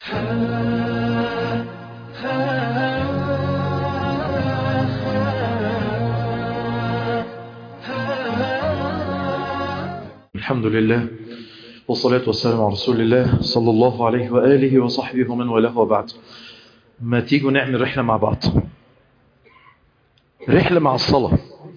الحمد لله والصلاة والسلام على رسول الله صلى الله عليه وآله وصحبه ومن والاه وبعد ما تيجوا نعمل رحلة مع بعض رحلة مع الصلاة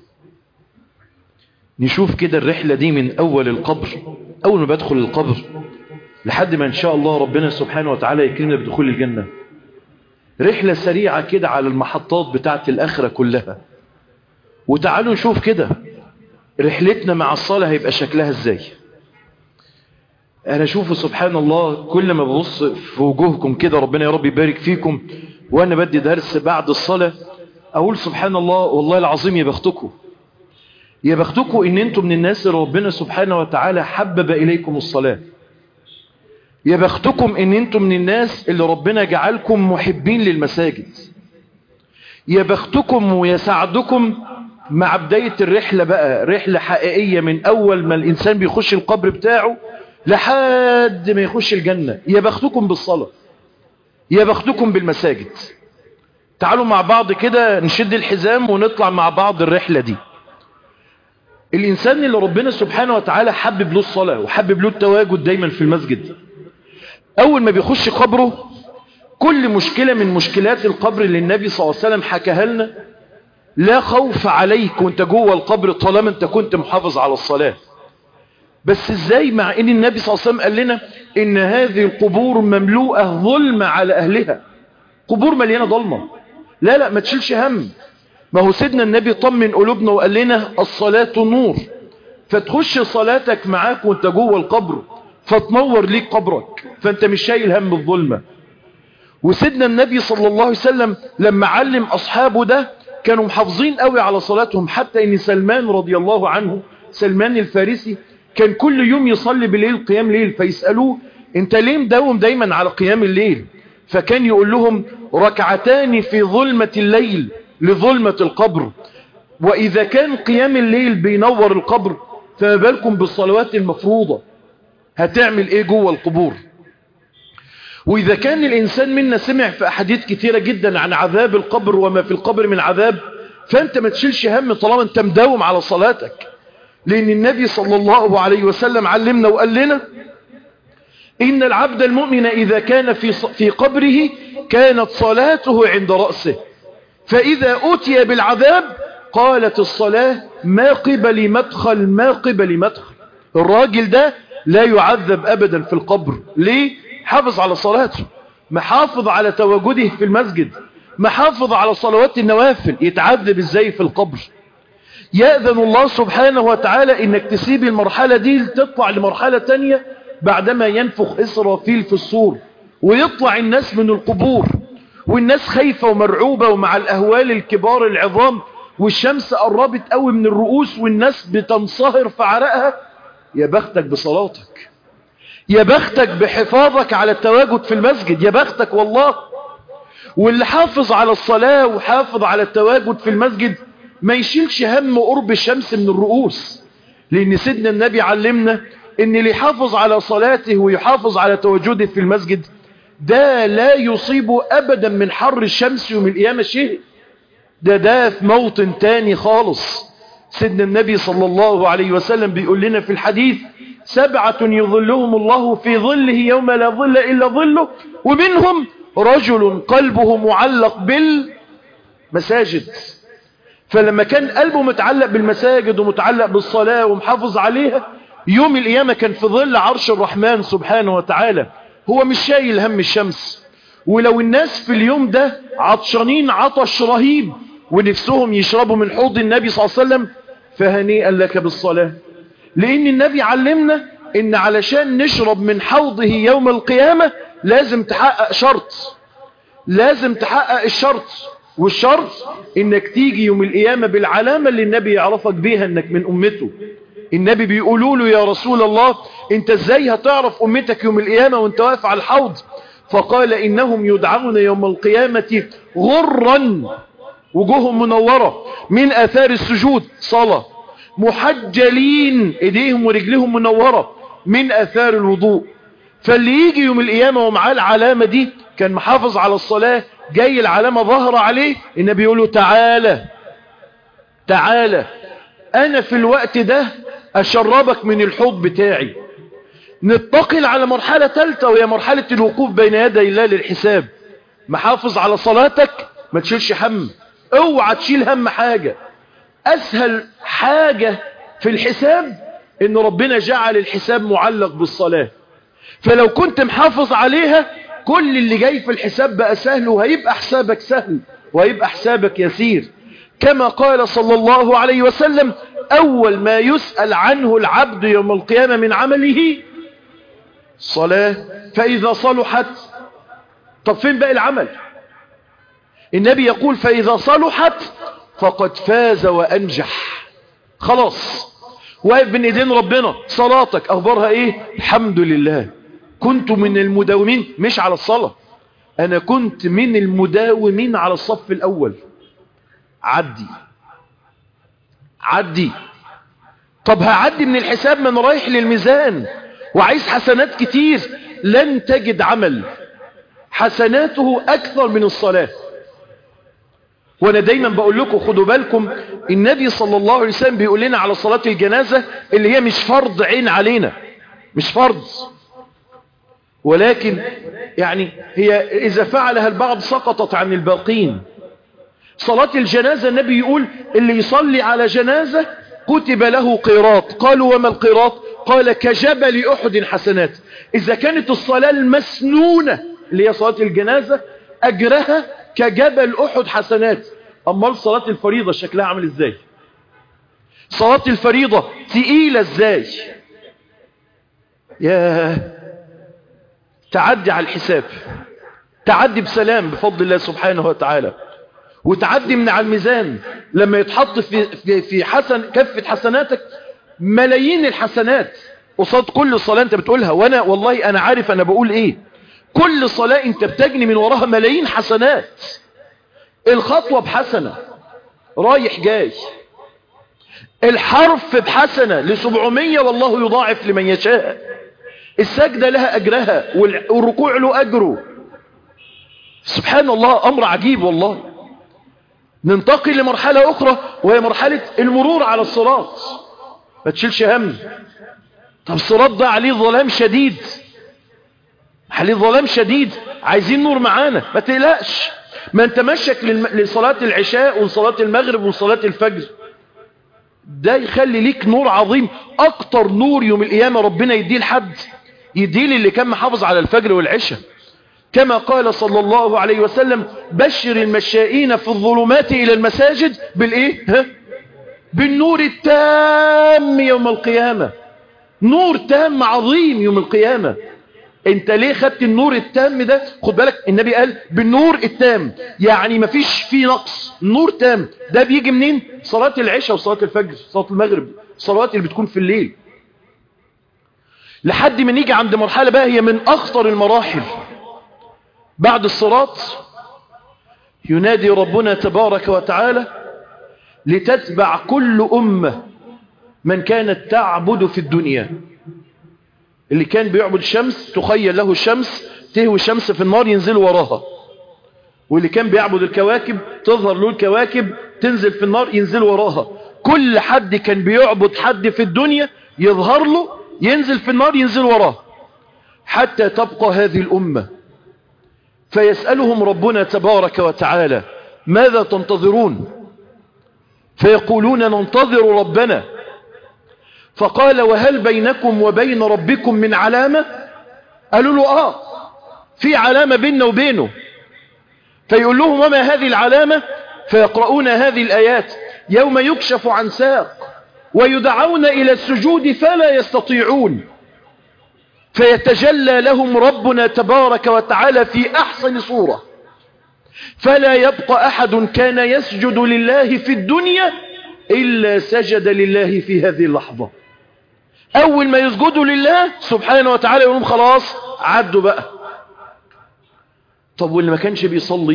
نشوف كده الرحلة دي من أول القبر أول ما بدخل القبر لحد ما إن شاء الله ربنا سبحانه وتعالى يكرمنا بدخول الجنة رحلة سريعة كده على المحطات بتاعت الآخرة كلها وتعالوا نشوف كده رحلتنا مع الصلاة هيبقى شكلها ازاي انا اشوف سبحان الله كل ما ببص في وجوهكم كده ربنا يا رب يبارك فيكم وانا بدي درس بعد الصلاة اقول سبحان الله والله العظيم يا بختكم يا بختكم ان انتم من الناس اللي ربنا سبحانه وتعالى حبب اليكم الصلاة يا بختكم ان انتم من الناس اللي ربنا جعلكم محبين للمساجد يا بختكم ويسعدكم مع بداية الرحلة بقى رحلة حقيقية من أول ما الإنسان بيخش القبر بتاعه لحد ما يخش الجنة يا بختكم بالصلاة يا بختكم بالمساجد تعالوا مع بعض كده نشد الحزام ونطلع مع بعض الرحلة دي الإنسان اللي ربنا سبحانه وتعالى حبب له الصلاة وحبب له التواجد دايما في المسجد أول ما بيخش قبره كل مشكلة من مشكلات القبر اللي النبي صلى الله عليه وسلم حكاها لنا لا خوف عليك وانت جوه القبر طالما انت كنت محافظ على الصلاة بس ازاي مع ان النبي صلى الله عليه وسلم قال لنا ان هذه القبور مملوءة ظلمة على اهلها قبور مليانة ظلمة لا لا ما تشيلش هم ما هو سيدنا النبي طمن قلوبنا وقال لنا الصلاة نور فتخش صلاتك معاك وانت جوه القبر فتنور ليك قبرك فانت مش شايل هم الظلمة وسيدنا النبي صلى الله عليه وسلم لما علم اصحابه ده كانوا محافظين قوي على صلاتهم حتى ان سلمان رضي الله عنه سلمان الفارسي كان كل يوم يصلي بالليل قيام ليل فيسألوه انت ليه مداوم دايما على قيام الليل فكان يقول لهم ركعتان في ظلمة الليل لظلمة القبر واذا كان قيام الليل بينور القبر فما بالكم بالصلوات المفروضة هتعمل ايه جوه القبور وإذا كان الإنسان منا سمع في أحاديث كثيرة جدا عن عذاب القبر وما في القبر من عذاب فأنت ما تشيلش هم طالما أنت مداوم على صلاتك لأن النبي صلى الله عليه وسلم علمنا وقال لنا إن العبد المؤمن إذا كان في, في قبره كانت صلاته عند رأسه فإذا أتي بالعذاب قالت الصلاة ما قبل مدخل ما قبل مدخل الراجل ده لا يعذب أبدا في القبر ليه؟ حافظ على صلاته محافظ على تواجده في المسجد محافظ على صلوات النوافل يتعذب ازاي في القبر يأذن الله سبحانه وتعالى انك تسيب المرحلة دي تطلع لمرحلة تانية بعدما ينفخ إسرافيل في الصور ويطلع الناس من القبور والناس خايفة ومرعوبة ومع الأهوال الكبار العظام والشمس قربت قوي من الرؤوس والناس بتنصهر في عرقها يا بختك بصلاتك يا بختك بحفاظك على التواجد في المسجد يا بختك والله واللي حافظ على الصلاة وحافظ على التواجد في المسجد ما يشيلش هم قرب الشمس من الرؤوس لأن سيدنا النبي علمنا ان اللي يحافظ على صلاته ويحافظ على تواجده في المسجد ده لا يصيبه أبدا من حر الشمس يوم القيامة شيء ده ده في موطن تاني خالص سيدنا النبي صلى الله عليه وسلم بيقول لنا في الحديث سبعة يظلهم الله في ظله يوم لا ظل إلا ظله ومنهم رجل قلبه معلق بالمساجد فلما كان قلبه متعلق بالمساجد ومتعلق بالصلاة ومحافظ عليها يوم القيامة كان في ظل عرش الرحمن سبحانه وتعالى هو مش شايل هم الشمس ولو الناس في اليوم ده عطشانين عطش رهيب ونفسهم يشربوا من حوض النبي صلى الله عليه وسلم فهنيئا لك بالصلاة لأن النبي علمنا إن علشان نشرب من حوضه يوم القيامة لازم تحقق شرط لازم تحقق الشرط والشرط إنك تيجي يوم القيامة بالعلامة اللي النبي يعرفك بيها إنك من أمته النبي بيقولوا له يا رسول الله انت ازاي هتعرف امتك يوم القيامة وانت واقف على الحوض فقال انهم يدعون يوم القيامة غرا وجوههم منورة من اثار السجود صلاة محجلين ايديهم ورجلهم منورة من اثار الوضوء فاللي يجي يوم القيامة ومعاه العلامة دي كان محافظ على الصلاة جاي العلامة ظهر عليه النبي يقول له تعالى تعالى انا في الوقت ده اشربك من الحوض بتاعي نتقل على مرحلة ثالثة وهي مرحلة الوقوف بين يدي الله للحساب محافظ على صلاتك ما تشيلش هم اوعى تشيل هم حاجة اسهل حاجة في الحساب ان ربنا جعل الحساب معلق بالصلاة فلو كنت محافظ عليها كل اللي جاي في الحساب بقى سهل وهيبقى حسابك سهل وهيبقى حسابك يسير كما قال صلى الله عليه وسلم أول ما يسأل عنه العبد يوم القيامة من عمله صلاة فإذا صلحت طب فين باقي العمل النبي يقول فإذا صلحت فقد فاز وأنجح خلاص واقف بين ايدين ربنا صلاتك أخبارها إيه الحمد لله كنت من المداومين مش على الصلاة أنا كنت من المداومين على الصف الأول عدي عدي طب هعدي من الحساب من رايح للميزان وعايز حسنات كتير لن تجد عمل حسناته أكثر من الصلاة وانا دايما بقول لكم خدوا بالكم النبي صلى الله عليه وسلم بيقول لنا على صلاة الجنازة اللي هي مش فرض عين علينا مش فرض ولكن يعني هي إذا فعلها البعض سقطت عن الباقين صلاة الجنازة النبي يقول اللي يصلي على جنازة كتب له قيراط قالوا وما القيراط قال كجبل أحد حسنات إذا كانت الصلاة المسنونة اللي هي صلاة الجنازة أجرها كجبل أحد حسنات أما صلاة الفريضة شكلها عامل إزاي صلاة الفريضة تقيلة إزاي يا تعدي على الحساب تعدي بسلام بفضل الله سبحانه وتعالى وتعدي من على الميزان لما يتحط في, في, في حسن كفة حسناتك ملايين الحسنات قصاد كل صلاة انت بتقولها وانا والله انا عارف انا بقول ايه كل صلاة انت بتجني من وراها ملايين حسنات الخطوة بحسنة رايح جاي الحرف بحسنة لسبعمية والله يضاعف لمن يشاء السجدة لها أجرها والركوع له أجره سبحان الله أمر عجيب والله ننتقل لمرحلة أخرى وهي مرحلة المرور على الصراط ما تشيلش هم طب الصراط ده عليه ظلام شديد عليه ظلام شديد عايزين نور معانا ما تقلقش ما انت مشك لصلاة العشاء وصلاة المغرب وصلاة الفجر ده يخلي ليك نور عظيم اكتر نور يوم القيامة ربنا يديه لحد يديه اللي كان محافظ على الفجر والعشاء كما قال صلى الله عليه وسلم بشر المشائين في الظلمات الى المساجد بالايه ها بالنور التام يوم القيامة نور تام عظيم يوم القيامة انت ليه خدت النور التام ده خد بالك النبي قال بالنور التام يعني مفيش فيه نقص نور تام ده بيجي منين صلاة العشاء وصلاة الفجر صلاة المغرب الصلوات اللي بتكون في الليل لحد ما نيجي عند مرحلة بقى هي من اخطر المراحل بعد الصراط ينادي ربنا تبارك وتعالى لتتبع كل أمة من كانت تعبد في الدنيا اللي كان بيعبد الشمس تخيل له الشمس تهوي الشمس في النار ينزل وراها واللي كان بيعبد الكواكب تظهر له الكواكب تنزل في النار ينزل وراها كل حد كان بيعبد حد في الدنيا يظهر له ينزل في النار ينزل وراه حتى تبقى هذه الأمة فيسألهم ربنا تبارك وتعالى ماذا تنتظرون فيقولون ننتظر ربنا فقال وهل بينكم وبين ربكم من علامة قالوا له آه في علامة بيننا وبينه فيقول لهم وما هذه العلامة فيقرؤون هذه الآيات يوم يكشف عن ساق ويدعون إلى السجود فلا يستطيعون فيتجلى لهم ربنا تبارك وتعالى في أحسن صورة فلا يبقى أحد كان يسجد لله في الدنيا إلا سجد لله في هذه اللحظة أول ما يسجدوا لله سبحانه وتعالى يقولون خلاص عدوا بقى طب واللي ما كانش بيصلي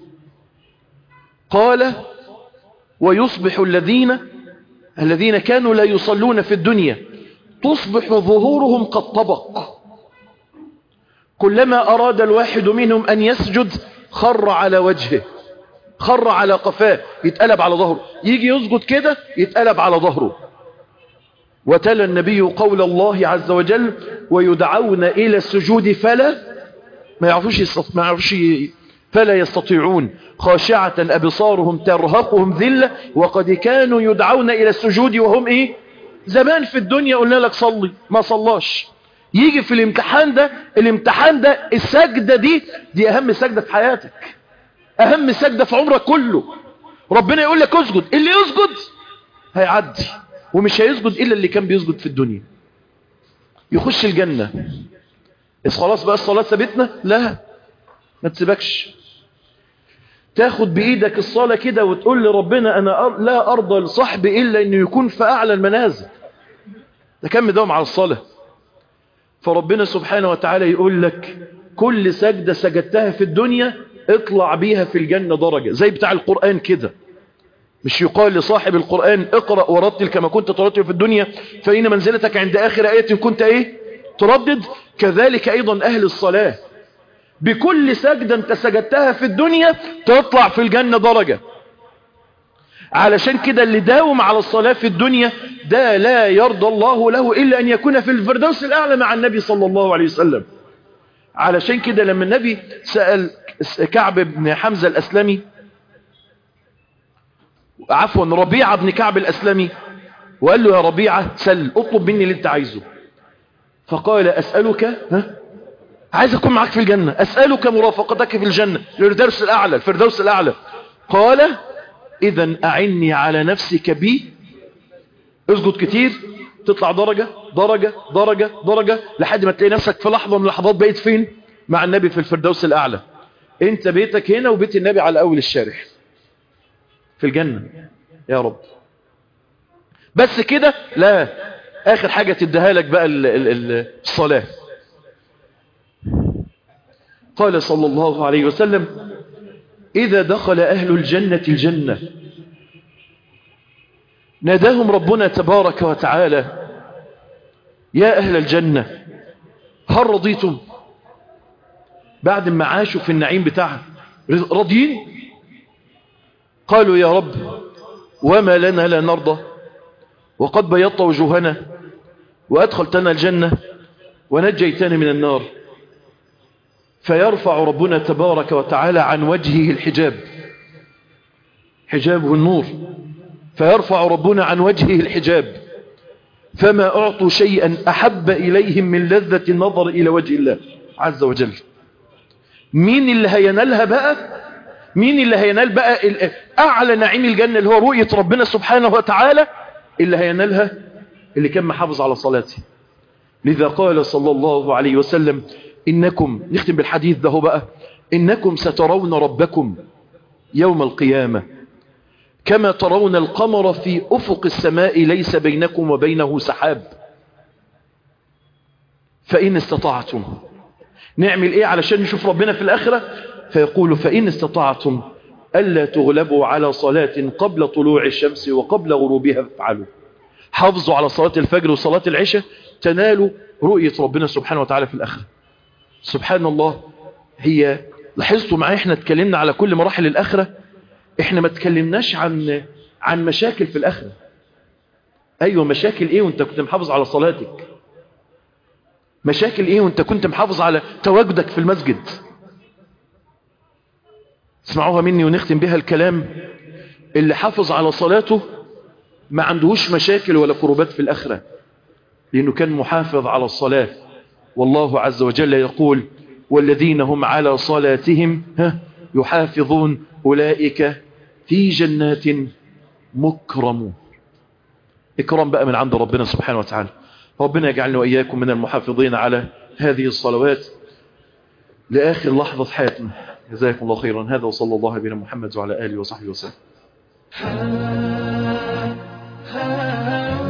قال ويصبح الذين الذين كانوا لا يصلون في الدنيا تصبح ظهورهم قد طبق كلما أراد الواحد منهم أن يسجد خر على وجهه خر على قفاه يتقلب على ظهره يجي يسجد كده يتقلب على ظهره وتلا النبي قول الله عز وجل ويدعون إلى السجود فلا ما يعرفوش يستط... ما يعرفوش ي... فلا يستطيعون خاشعة أبصارهم ترهقهم ذلة وقد كانوا يدعون إلى السجود وهم إيه زمان في الدنيا قلنا لك صلي ما صلاش يجي في الامتحان ده الامتحان ده السجدة دي دي أهم سجدة في حياتك أهم سجدة في عمرك كله ربنا يقول لك اسجد اللي يسجد هيعدي ومش هيسجد إلا اللي كان بيسجد في الدنيا يخش الجنة بس خلاص بقى الصلاة ثابتنا لا ما تسيبكش تاخد بإيدك الصلاة كده وتقول لربنا أنا لا أرضى لصاحبي إلا أنه يكون في أعلى المنازل ده كان مداوم على الصلاة فربنا سبحانه وتعالى يقول لك كل سجدة سجدتها في الدنيا اطلع بيها في الجنة درجة زي بتاع القرآن كده مش يقال لصاحب القرآن اقرأ ورتل كما كنت ترتل في الدنيا فإن منزلتك عند آخر آية كنت ايه تردد كذلك أيضا أهل الصلاة بكل سجدة انت سجدتها في الدنيا تطلع في الجنة درجة علشان كده اللي داوم على الصلاة في الدنيا ده لا يرضى الله له إلا أن يكون في الفردوس الأعلى مع النبي صلى الله عليه وسلم علشان كده لما النبي سأل كعب بن حمزة الأسلمي عفوا ربيعة بن كعب الأسلمي وقال له يا ربيعة سل اطلب مني اللي انت عايزه فقال أسألك ها عايز أكون معاك في الجنة أسألك مرافقتك في الجنة الفردوس الأعلى الفردوس الأعلى قال إذا أعني على نفسك بي اسجد كتير تطلع درجة درجة درجة درجة لحد ما تلاقي نفسك في لحظة من اللحظات بقيت فين مع النبي في الفردوس الأعلى انت بيتك هنا وبيت النبي على أول الشارع في الجنة يا رب بس كده لا آخر حاجة تديها لك بقى ال ال ال الصلاة قال صلى الله عليه وسلم إذا دخل أهل الجنة الجنة ناداهم ربنا تبارك وتعالى يا أهل الجنة هل رضيتم بعد ما عاشوا في النعيم بتاعها رضيين قالوا يا رب وما لنا لا نرضى وقد بيضت وجوهنا وأدخلتنا الجنة ونجيتنا من النار فيرفع ربنا تبارك وتعالى عن وجهه الحجاب حجابه النور فيرفع ربنا عن وجهه الحجاب فما أعطوا شيئا أحب إليهم من لذة النظر إلى وجه الله عز وجل مين اللي هينالها بقى مين اللي هينال بقى أعلى نعيم الجنة اللي هو رؤية ربنا سبحانه وتعالى اللي هينالها اللي كان محافظ على صلاته لذا قال صلى الله عليه وسلم إنكم نختم بالحديث ده بقى إنكم سترون ربكم يوم القيامة كما ترون القمر في أفق السماء ليس بينكم وبينه سحاب فإن استطعتم نعمل إيه علشان نشوف ربنا في الآخرة فيقول فإن استطعتم ألا تغلبوا على صلاة قبل طلوع الشمس وقبل غروبها فافعلوا حافظوا على صلاة الفجر وصلاة العشاء تنالوا رؤية ربنا سبحانه وتعالى في الآخرة سبحان الله هي لاحظتوا معايا احنا اتكلمنا على كل مراحل الآخرة احنا ما تكلمناش عن عن مشاكل في الآخرة ايوه مشاكل ايه وانت كنت محافظ على صلاتك مشاكل ايه وانت كنت محافظ على تواجدك في المسجد اسمعوها مني ونختم بها الكلام اللي حافظ على صلاته ما عندهوش مشاكل ولا كروبات في الآخرة لأنه كان محافظ على الصلاة والله عز وجل يقول والذين هم على صلاتهم يحافظون أولئك في جنات مكرمون إكرام بقى من عند ربنا سبحانه وتعالى ربنا يجعلنا وإياكم من المحافظين على هذه الصلوات لآخر لحظة في حياتنا جزاكم الله خيرا هذا وصلى الله على محمد وعلى آله وصحبه وسلم